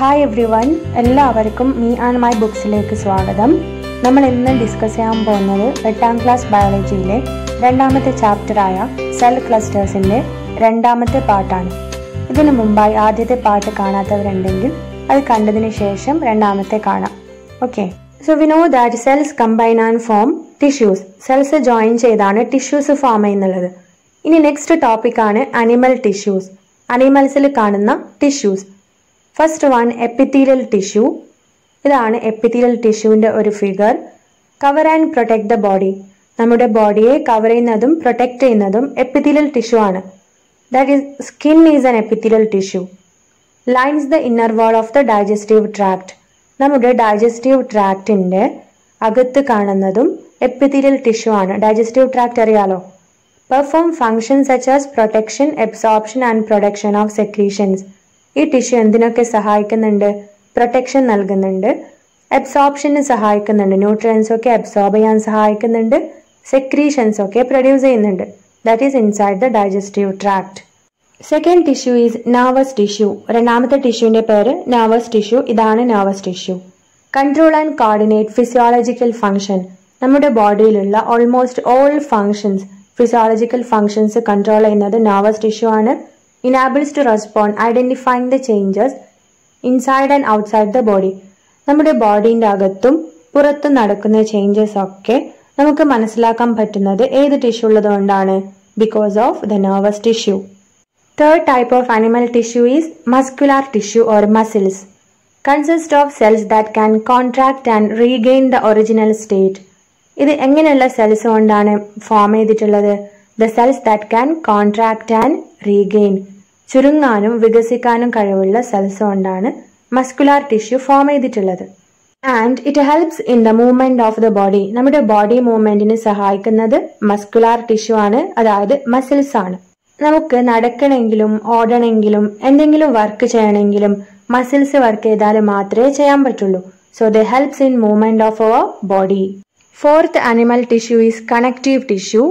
Hi everyone എല്ലാവർക്കും me and my ബുക്സിലേക്ക് സ്വാഗതം നമ്മൾ ഇന്ന് ഡിസ്കസ് ചെയ്യാൻ പോകുന്നത് എട്ടാം ക്ലാസ് ബയോളജിയിലെ രണ്ടാമത്തെ ചാപ്റ്ററായ സെൽ ക്ലസ്റ്റേഴ്സിൻ്റെ രണ്ടാമത്തെ പാട്ടാണ് ഇതിനു മുമ്പായി ആദ്യത്തെ പാട്ട് കാണാത്തവരുണ്ടെങ്കിൽ അത് കണ്ടതിന് ശേഷം രണ്ടാമത്തെ കാണാം okay so we know that cells combine and form tissues cells join ചെയ്താണ് ടിഷ്യൂസ് ഫോം ചെയ്യുന്നുള്ളത് ഇനി നെക്സ്റ്റ് ടോപ്പിക്കാണ് അനിമൽ ടിഷ്യൂസ് അനിമൽസിൽ കാണുന്ന tissues first one epithelial tissue ഇതാണ് എപ്പിത്തീരിയൽ ടിഷ്യൂവിൻ്റെ ഒരു figure cover and protect the body നമ്മുടെ ബോഡിയെ കവർ ചെയ്യുന്നതും പ്രൊട്ടക്ട് ചെയ്യുന്നതും എപ്പിത്തീരിയൽ ടിഷ്യൂ ആണ് that is skin is an epithelial tissue lines the inner wall of the digestive tract നമ്മുടെ digestive ട്രാക്റ്റിൻ്റെ അകത്ത് കാണുന്നതും എപ്പിത്തീരിയൽ ടിഷ്യൂ ആണ് ഡൈജസ്റ്റീവ് ട്രാക്ട് അറിയാലോ perform function such as protection absorption and production of secretions ഈ tissue എന്തിനൊക്കെ സഹായിക്കുന്നുണ്ട് protection നൽകുന്നുണ്ട് അബ്സോർപ്ഷന് സഹായിക്കുന്നുണ്ട് ന്യൂട്രിയൻസ് ഒക്കെ അബ്സോർബ് ചെയ്യാൻ സഹായിക്കുന്നുണ്ട് സെക്രീഷൻസ് ഒക്കെ പ്രൊഡ്യൂസ് ചെയ്യുന്നുണ്ട് that is inside the digestive tract second tissue is nervous tissue രണ്ടാമത്തെ ടിഷ്യൂവിന്റെ പേര് nervous ടിഷ്യൂ ഇതാണ് nervous tissue control and coordinate physiological function നമ്മുടെ ബോഡിയിലുള്ള almost all functions physiological functions control ചെയ്യുന്നത് nervous ടിഷ്യൂ ആണ് enables to respond identifying the changes inside and outside the body നമ്മുടെ ബോഡീൻ്റെ അകത്തും പുറത്തും നടക്കുന്ന ചേഞ്ചസ് ഒക്കെ നമുക്ക് മനസ്സിലാക്കാൻ പറ്റുന്നത് ഏത് ടിഷ്യൂ ഉള്ളതുകൊണ്ടാണ് because of the nervous tissue third type of animal tissue is muscular tissue or muscles consist of cells that can contract and regain the original state ഇത് എങ്ങനെയുള്ള സെൽസ് കൊണ്ടാണ് ഫോം ചെയ്തിട്ടുള്ളത് the cells that can contract and regain ചുരുങ്ങാനും വികസിക്കാനും കഴിവുള്ള cells കൊണ്ടാണ് muscular tissue form ചെയ്തിട്ടുള്ളത് and it helps in the movement of the body നമ്മുടെ ബോഡി മൂവ്മെന്റിന് സഹായിക്കുന്നത് മസ്കുലാർ ടിഷ്യൂ ആണ് അതായത് മസിൽസ് ആണ് നമുക്ക് നടക്കണമെങ്കിലും ഓടണമെങ്കിലും എന്തെങ്കിലും വർക്ക് ചെയ്യണമെങ്കിലും മസിൽസ് വർക്ക് ചെയ്താൽ മാത്രമേ ചെയ്യാൻ പറ്റുള്ളൂ so the helps in movement of our body fourth animal tissue is connective tissue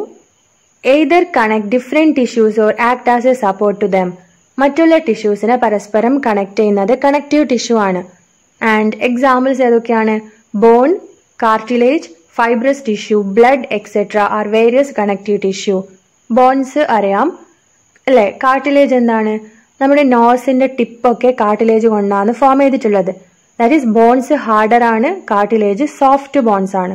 either connect different tissues or act as a support to them മറ്റുള്ള ടിഷ്യൂസിനെ പരസ്പരം കണക്ട് ചെയ്യുന്നത് കണക്റ്റീവ് ടിഷ്യൂ ആണ് ആൻഡ് എക്സാമ്പിൾസ് ഏതൊക്കെയാണ് bone cartilage fibrous tissue blood etcetera are various connective tissue bones അറിയാം അല്ലേ cartilage എന്താണ് നമ്മുടെ നോസിന്റെ ടിപ്പൊക്കെ കാർട്ടിലേജ് കൊണ്ടാണ് ഫോം ചെയ്തിട്ടുള്ളത് ദാറ്റ് ഈസ് ബോൺസ് ഹാർഡർ ആണ് കാർട്ടിലേജ് സോഫ്റ്റ് ബോൺസ് ആണ്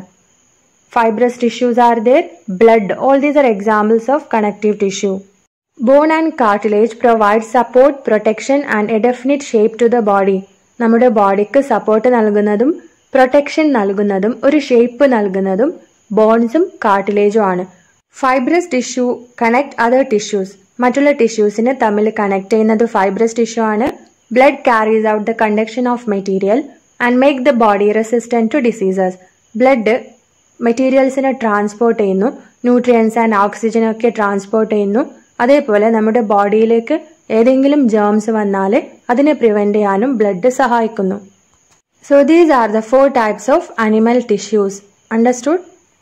fibrous tissues are there, blood, all these are examples of connective tissue. Bone and cartilage provide support, protection and a definite shape to the body. നമ്മുടെ ബോഡിക്ക് support നൽകുന്നതും protection നൽകുന്നതും ഒരു shape നൽകുന്നതും ബോൺസും കാർട്ടിലേജും ആണ് fibrous tissue connect other tissues മറ്റുള്ള ടിഷ്യൂസിനെ തമ്മിൽ കണക്ട് ചെയ്യുന്നത് ഫൈബ്രസ് ടിഷ്യൂ ആണ് blood carries out the conduction of material and make the body resistant to diseases blood മെറ്റീരിയൽസിനെ ട്രാൻസ്പോർട്ട് ചെയ്യുന്നു ന്യൂട്രിയൻസ് ആൻഡ് ഓക്സിജൻ ഒക്കെ ട്രാൻസ്പോർട്ട് ചെയ്യുന്നു അതേപോലെ നമ്മുടെ ബോഡിയിലേക്ക് ഏതെങ്കിലും ജേംസ് വന്നാൽ അതിനെ പ്രിവെന്റ് ചെയ്യാനും ബ്ലഡ് സഹായിക്കുന്നു so these are the four types of animal tissues understood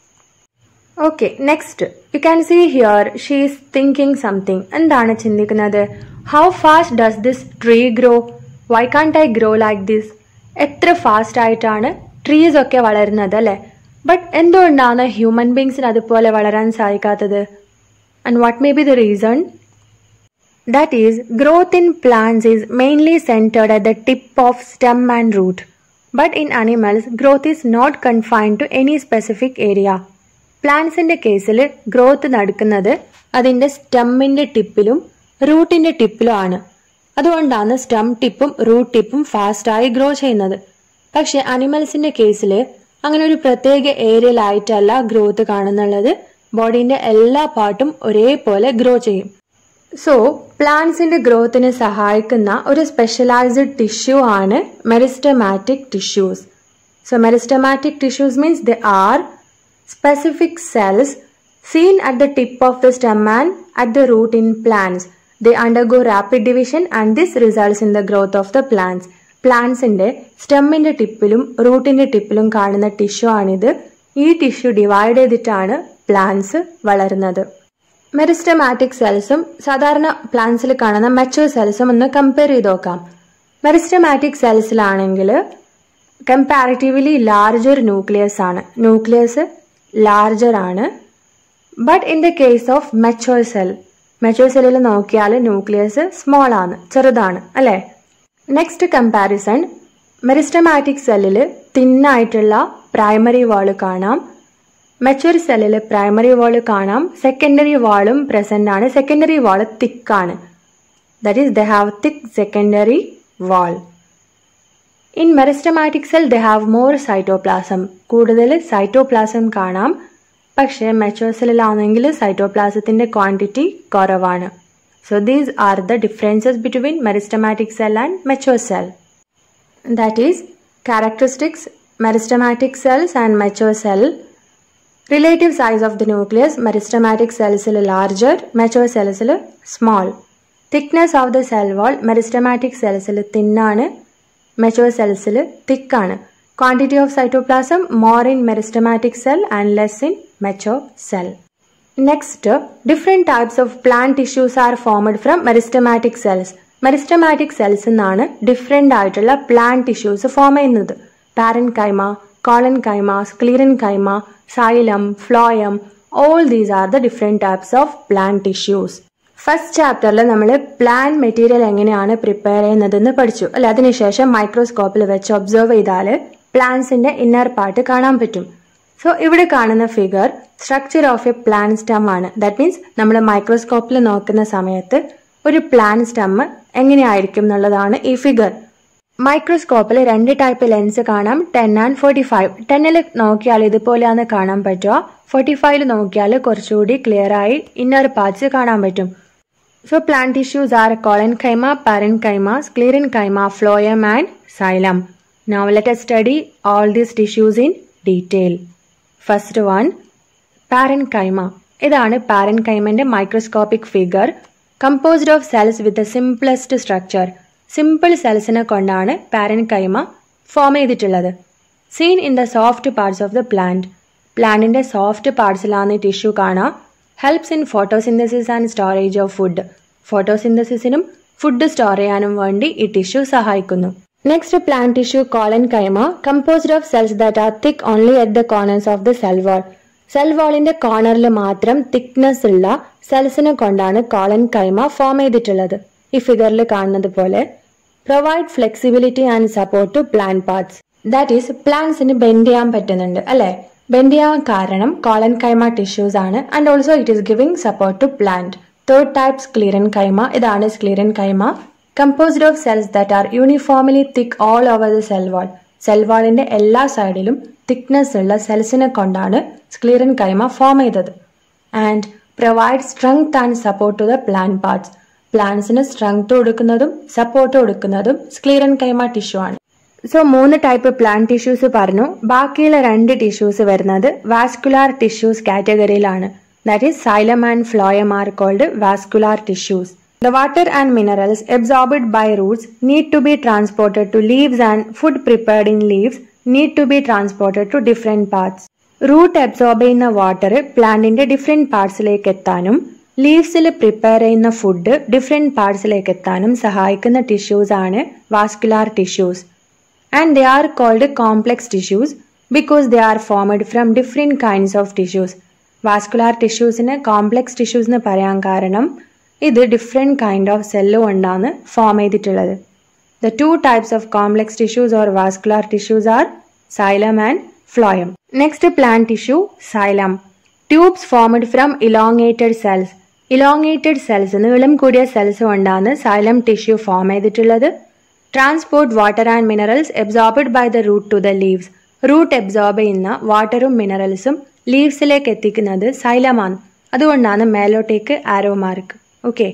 okay next you can see here she is thinking something എന്താണ് ചിന്തിക്കുന്നത് how fast does this tree grow why can't I grow like this എത്ര fast ആയിട്ടാണ് trees ഒക്കെ വളരുന്നത് അല്ലേ but എന്തുകൊണ്ടാണ് human ബീങ്സിന് അതുപോലെ വളരാൻ സാധിക്കാത്തത് and what may be the reason that is growth in plants is mainly centred at the tip of stem and root but in animals growth is not confined to any specific area പ്ലാന്റ്സിന്റെ കേസിൽ growth നടക്കുന്നത് അതിന്റെ സ്റ്റെമ്മിന്റെ ടിപ്പിലും റൂട്ടിന്റെ ടിപ്പിലും ആണ് അതുകൊണ്ടാണ് stem ടിപ്പും റൂട്ട് ടിപ്പും ഫാസ്റ്റായി ഗ്രോ ചെയ്യുന്നത് പക്ഷെ അനിമൽസിന്റെ കേസിൽ അങ്ങനെ ഒരു പ്രത്യേക ഏരിയയിലായിട്ടല്ല ഗ്രോത്ത് കാണുന്നുള്ളത് ബോഡീന്റെ എല്ലാ പാർട്ടും ഒരേപോലെ ഗ്രോ ചെയ്യും സോ പ്ലാന്റ്സിന്റെ ഗ്രോത്തിന് സഹായിക്കുന്ന ഒരു സ്പെഷ്യലൈസ്ഡ് ടിഷ്യൂ ആണ് meristematic tissues so meristematic tissues means the are specific cells seen at the tip of the stem and at the root in plants. They undergo rapid division and this results in the growth of the plants. പ്ലാന്റ്സിന്റെ സ്റ്റെമ്മിന്റെ ടിപ്പിലും റൂട്ടിന്റെ ടിപ്പിലും കാണുന്ന tissue ആണിത് ഈ tissue divide ചെയ്തിട്ടാണ് plants വളരുന്നത് മെറിസ്റ്റമാറ്റിക് സെൽസും സാധാരണ പ്ലാന്റ്സിൽ കാണുന്ന മെച്ചൂർ സെൽസും ഒന്ന് കമ്പയർ ചെയ്ത് നോക്കാം മെറിസ്റ്റമാറ്റിക് സെൽസിലാണെങ്കിൽ കമ്പാരിറ്റീവ്ലി ലാർജർ ന്യൂക്ലിയസ് ആണ് ന്യൂക്ലിയസ് ലാർജർ ആണ് but in the case of mature cell mature സെല്ലിൽ നോക്കിയാൽ ന്യൂക്ലിയസ് സ്മോൾ ആണ് ചെറുതാണ് അല്ലേ നെക്സ്റ്റ് കമ്പാരിസൺ മെറിസ്റ്റമാറ്റിക് സെല്ലിൽ തിന്നായിട്ടുള്ള പ്രൈമറി വാള് കാണാം മെച്ചൂർ സെല്ലിൽ പ്രൈമറി വാള് കാണാം സെക്കൻഡറി വാളും പ്രസന്റ് ആണ് സെക്കൻഡറി വാള് തിക്കാണ് that is the have thick secondary wall in meristematic cell the have more cytoplasm കൂടുതൽ സൈറ്റോപ്ലാസം കാണാം പക്ഷേ മെച്ചൂർ സെല്ലിലാണെങ്കിൽ സൈറ്റോപ്ലാസത്തിന്റെ ക്വാണ്ടിറ്റി കുറവാണ് so these are the differences between meristematic cell and mature cell that is characteristics meristematic cells and mature cell relative size of the nucleus meristematic cells larger mature cells small thickness of the cell wall meristematic cells thin ആണ് mature cells thick ആണ് quantity of cytoplasm more in meristematic cell and less in mature cell Next, different types of plant tissues are formed from meristematic cells. Meristematic cells നിന്നാണ് different ആയിട്ടുള്ള plant tissues form ചെയ്യുന്നത് parenchyma collenchyma sclerenchyma xylem phloem all these are the different types of plant tissues first ചാപ്റ്ററിൽ നമ്മൾ plant material എങ്ങനെയാണ് prepare ചെയ്യുന്നതെന്ന് പഠിച്ചു അല്ലെ അതിനുശേഷം മൈക്രോസ്കോപ്പിൽ വെച്ച് ഒബ്സർവ് ചെയ്താൽ പ്ലാന്റ്സിന്റെ ഇന്നർ പാർട്ട് കാണാൻ പറ്റും സോ ഇവിടെ കാണുന്ന figure structure of a plant stem ആണ് ദാറ്റ് മീൻസ് നമ്മൾ മൈക്രോസ്കോപ്പിൽ നോക്കുന്ന സമയത്ത് ഒരു പ്ലാൻ സ്റ്റം എങ്ങനെയായിരിക്കും എന്നുള്ളതാണ് ഈ ഫിഗർ മൈക്രോസ്കോപ്പിൽ രണ്ട് ടൈപ്പ് ലെൻസ് കാണാം ടെൻ ആൻഡ് ഫോർട്ടി ഫൈവ് ടെന്നിൽ നോക്കിയാൽ ഇതുപോലെയാണ് കാണാൻ പറ്റുക ഫോർട്ടി ഫൈവിൽ നോക്കിയാൽ കുറച്ചുകൂടി ക്ലിയർ ആയി ഇന്നർ പാർട്സ് കാണാൻ പറ്റും so plant tissues are collenchyma parenchyma sclerenchyma phloem and xylem now let study all these tissues in detail first one parenchyma ഇതാണ് പാരൻ കൈമന്റെ microscopic figure composed of cells with simplest structure simple സെൽസിനെ കൊണ്ടാണ് parenchyma form ചെയ്തിട്ടുള്ളത് seen in the soft parts of the plant പ്ലാന്റിന്റെ soft പാർട്സിലാണ് tissue കാണാം helps in photosynthesis and storage of food ഫോട്ടോസിന്തസിസിനും ഫുഡ് സ്റ്റോർ ചെയ്യാനും വേണ്ടി ഈ ടിഷ്യൂ സഹായിക്കുന്നു next plant tissue collenchyma composed of cells that are thick only at the corners of the cell wall cell വാളിന്റെ കോർണറിൽ മാത്രം thickness ഉള്ള സെൽസിനെ കൊണ്ടാണ് കോളൻ കൈമ ഫോം ചെയ്തിട്ടുള്ളത് ഈ ഫിഗറിൽ കാണുന്നത് പോലെ provide flexibility and support to plant parts that is പ്ലാന്റ്സിന് ബെൻഡ് ചെയ്യാൻ പറ്റുന്നുണ്ട് അല്ലെ ബെൻഡ് ചെയ്യാൻ കാരണം കോളൻ കൈമ ടിഷ്യൂസ് ആണ് and also it is giving support to plant third type sclerenchyma ഇതാണ് sclerenchyma composed of cells that are uniformly thick all over the cell wall cell വാളിന്റെ എല്ലാ സൈഡിലും thickness ഉള്ള സെൽസിനെ കൊണ്ടാണ് sclerenchyma form ചെയ്തത് and provide strength and support to the plant parts പ്ലാന്റ്സിന് strength കൊടുക്കുന്നതും സപ്പോർട്ട് കൊടുക്കുന്നതും സ്ക്ലീറൻ കൈമ ടിഷ്യൂ ആണ് സോ മൂന്ന് ടൈപ്പ് പ്ലാന്റ് ടിഷ്യൂസ് പറഞ്ഞു ബാക്കിയുള്ള രണ്ട് ടിഷ്യൂസ് വരുന്നത് വാസ്കുലാർ ടിഷ്യൂസ് കാറ്റഗറിയിലാണ് that is xylem and phloem are called vascular tissues The water and minerals absorbed by roots need to be transported to leaves and food prepared in leaves need to be transported to different parts. Root absorb ചെയ്യുന്ന water പ്ലാന്റിന്റെ different പാർട്സിലേക്ക് എത്താനും ലീവ്സിൽ prepare ചെയ്യുന്ന food different പാർട്സിലേക്ക് എത്താനും സഹായിക്കുന്ന tissues ആണ് vascular tissues and they are called complex tissues because they are formed from different kinds of tissues vascular ടിഷ്യൂസിന് കോംപ്ലെക്സ് ടിഷ്യൂസ് എന്ന് പറയാൻ കാരണം ഇത് ഡിഫറെൻറ്റ് കൈൻഡ് ഓഫ് സെല്ല് കൊണ്ടാണ് ഫോം ചെയ്തിട്ടുള്ളത് the two types of complex tissues or vascular tissues are xylem and phloem next plant tissue xylem tubes formed from elongated cells elongated cells നീളം കൂടിയ cells കൊണ്ടാണ് xylem tissue form ചെയ്തിട്ടുള്ളത് transport water and minerals absorbed by the root to the leaves root absorb ചെയ്യുന്ന വാട്ടറും മിനറൽസും ലീവ്സിലേക്ക് എത്തിക്കുന്നത് സൈലമാണ് അതുകൊണ്ടാണ് മേലോട്ടേക്ക് arrow mark okay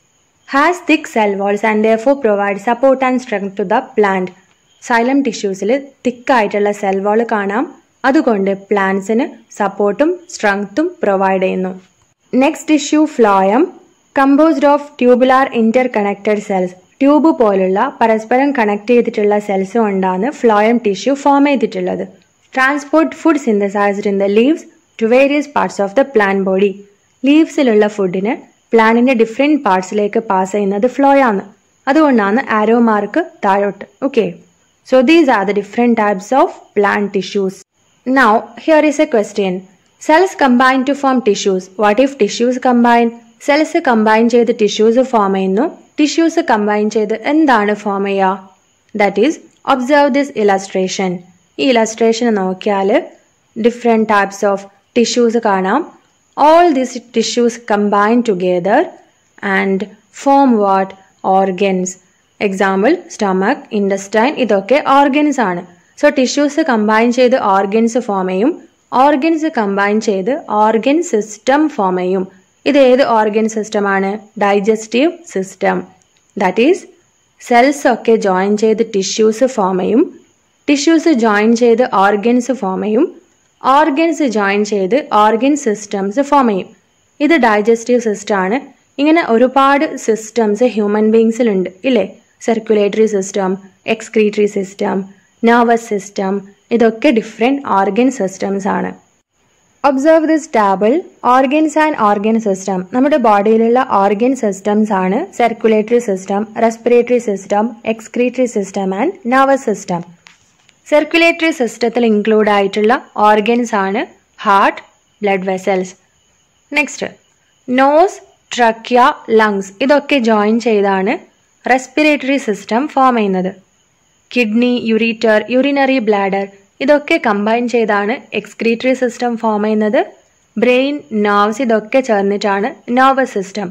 has thick cell walls and therefore provide support and strength to the plant xylem ടിഷ്യൂസിൽ തിക്കായിട്ടുള്ള സെൽ വാൾ കാണാം അതുകൊണ്ട് പ്ലാന്റ്സിന് സപ്പോർട്ടും സ്ട്രെങ്ത്തും പ്രൊവൈഡ് ചെയ്യുന്നു next tissue phloem composed of tubular interconnected cells tube പോലുള്ള പരസ്പരം കണക്ട് ചെയ്തിട്ടുള്ള സെൽസ് കൊണ്ടാണ് ഫ്ലോയം ടിഷ്യൂ ഫോം ചെയ്തിട്ടുള്ളത് transport food synthesized in the leaves to various parts of the plant body ലീവ്സിലുള്ള ഫുഡിന് പ്ലാന്റിന്റെ ഡിഫറെന്റ് പാർട്സിലേക്ക് പാസ് ചെയ്യുന്നത് ഫ്ലോയാണ് അതുകൊണ്ടാണ് ആരോ മാർക്ക് താഴോട്ട് okay so these are the different types of plant tissues now here is a question cells combine to form tissues what if tissues combine cells combine ചെയ്ത് tissues form ചെയ്യുന്നു tissues combine ചെയ്ത് എന്താണ് form ചെയ്യുക that is observe this illustration ഈ illustration നോക്കിയാൽ different types of tissues കാണാം all these tissues combine together and form what organs example stomach intestine ഇതൊക്കെ organs ആണ് സോ ടിഷ്യൂസ് കമ്പൈൻ ചെയ്ത് ഓർഗൻസ് ഫോം ചെയ്യും ഓർഗൻസ് കമ്പൈൻ ചെയ്ത് organ system form ചെയ്യും ഇത് ഏത് ഓർഗൻ സിസ്റ്റമാണ് digestive system that is cells ഒക്കെ ജോയിൻ ചെയ്ത് ടിഷ്യൂസ് ഫോം ചെയ്യും ടിഷ്യൂസ് ജോയിൻ ചെയ്ത് ഓർഗൻസ് ഫോം ചെയ്യും ഓർഗൻസ് ജോയിൻ ചെയ്ത് ഓർഗൻ സിസ്റ്റംസ് ഫോം ചെയ്യും ഇത് ഡൈജസ്റ്റീവ് സിസ്റ്റം ആണ് ഇങ്ങനെ ഒരുപാട് സിസ്റ്റംസ് ഹ്യൂമൻ ബീങ്സിലുണ്ട് ഇല്ലേ circulatory system excretory system nervous system ഇതൊക്കെ ഡിഫറെൻറ്റ് ഓർഗൻ സിസ്റ്റംസ് ആണ് observe this table organs and organ system നമ്മുടെ ബോഡിയിലുള്ള ഓർഗൻ സിസ്റ്റംസ് ആണ് circulatory system respiratory system excretory system and nervous system circulatory സിസ്റ്റത്തിൽ ഇൻക്ലൂഡ് ആയിട്ടുള്ള organs ആണ് heart blood vessels next nose trachea lungs ഇതൊക്കെ join ചെയ്താണ് respiratory system form ചെയ്യുന്നത് kidney ureter urinary bladder ഇതൊക്കെ കമ്പൈൻ ചെയ്താണ് എക്സ്ക്രീറ്ററി സിസ്റ്റം ഫോം ചെയ്യുന്നത് brain nerves ഇതൊക്കെ ചേർന്നിട്ടാണ് നെർവസ് സിസ്റ്റം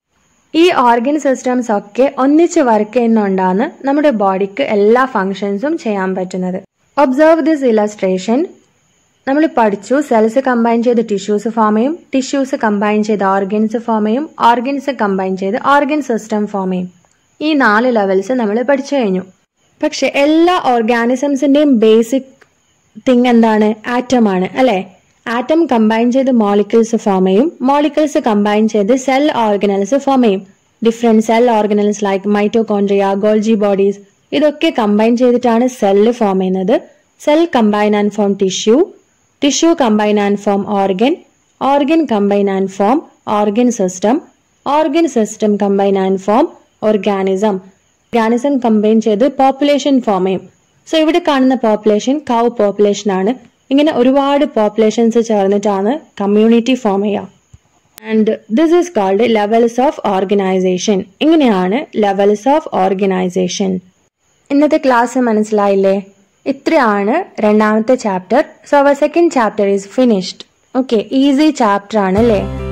ഈ ഓർഗൻ സിസ്റ്റംസ് ഒക്കെ ഒന്നിച്ച് വർക്ക് ചെയ്യുന്നുണ്ടാണ് നമ്മുടെ ബോഡിക്ക് എല്ലാ ഫങ്ഷൻസും ചെയ്യാൻ പറ്റുന്നത് ഒബ്സർവ് ദിസ് ഇലസ്ട്രേഷൻ നമ്മൾ പഠിച്ചു സെൽസ് കമ്പൈൻ ചെയ്ത് ടിഷ്യൂസ് ഫോം ചെയ്യും ടിഷ്യൂസ് കമ്പൈൻ ചെയ്ത് ഓർഗൻസ് ഫോം ചെയ്യും ഓർഗൻസ് കമ്പൈൻ ചെയ്ത് ഓർഗൻ സിസ്റ്റം ഫോം ചെയ്യും ഈ നാല് ലെവൽസ് നമ്മൾ പഠിച്ചു കഴിഞ്ഞു പക്ഷെ എല്ലാ ഓർഗാനിസംസിന്റെയും ബേസിക് തിങ് എന്താണ് ആറ്റം ആണ് അല്ലെ ആറ്റം കമ്പൈൻ ചെയ്ത് മോളിക്കിൾസ് ഫോം ചെയ്യും മോളിക്കിൾസ് കമ്പൈൻ ചെയ്ത് സെൽ ഓർഗനൽസ് ഫോം ചെയ്യും different cell organelles like mitochondria Golgi bodies ഇതൊക്കെ കമ്പൈൻ ചെയ്തിട്ടാണ് സെല്ല് ഫോം ചെയ്യുന്നത് cell combine and form tissue tissue combine and form organ organ combine and form organ system organ system combine and form organism organism combine ചെയ്ത് population form ചെയ്യും so ഇവിടെ കാണുന്ന population കൗ population ആണ് ഇങ്ങനെ ഒരുപാട് populations ചേർന്നിട്ടാണ് community form ചെയ്യുക and this is called levels of organization ഇങ്ങനെയാണ് ലെവൽസ് ഓഫ് ഓർഗനൈസേഷൻ ഇന്നത്തെ ക്ലാസ് മനസ്സിലായില്ലേ ഇത്രയാണ് രണ്ടാമത്തെ chapter so our second chapter is finished okay easy chapter ആണ് അല്ലേ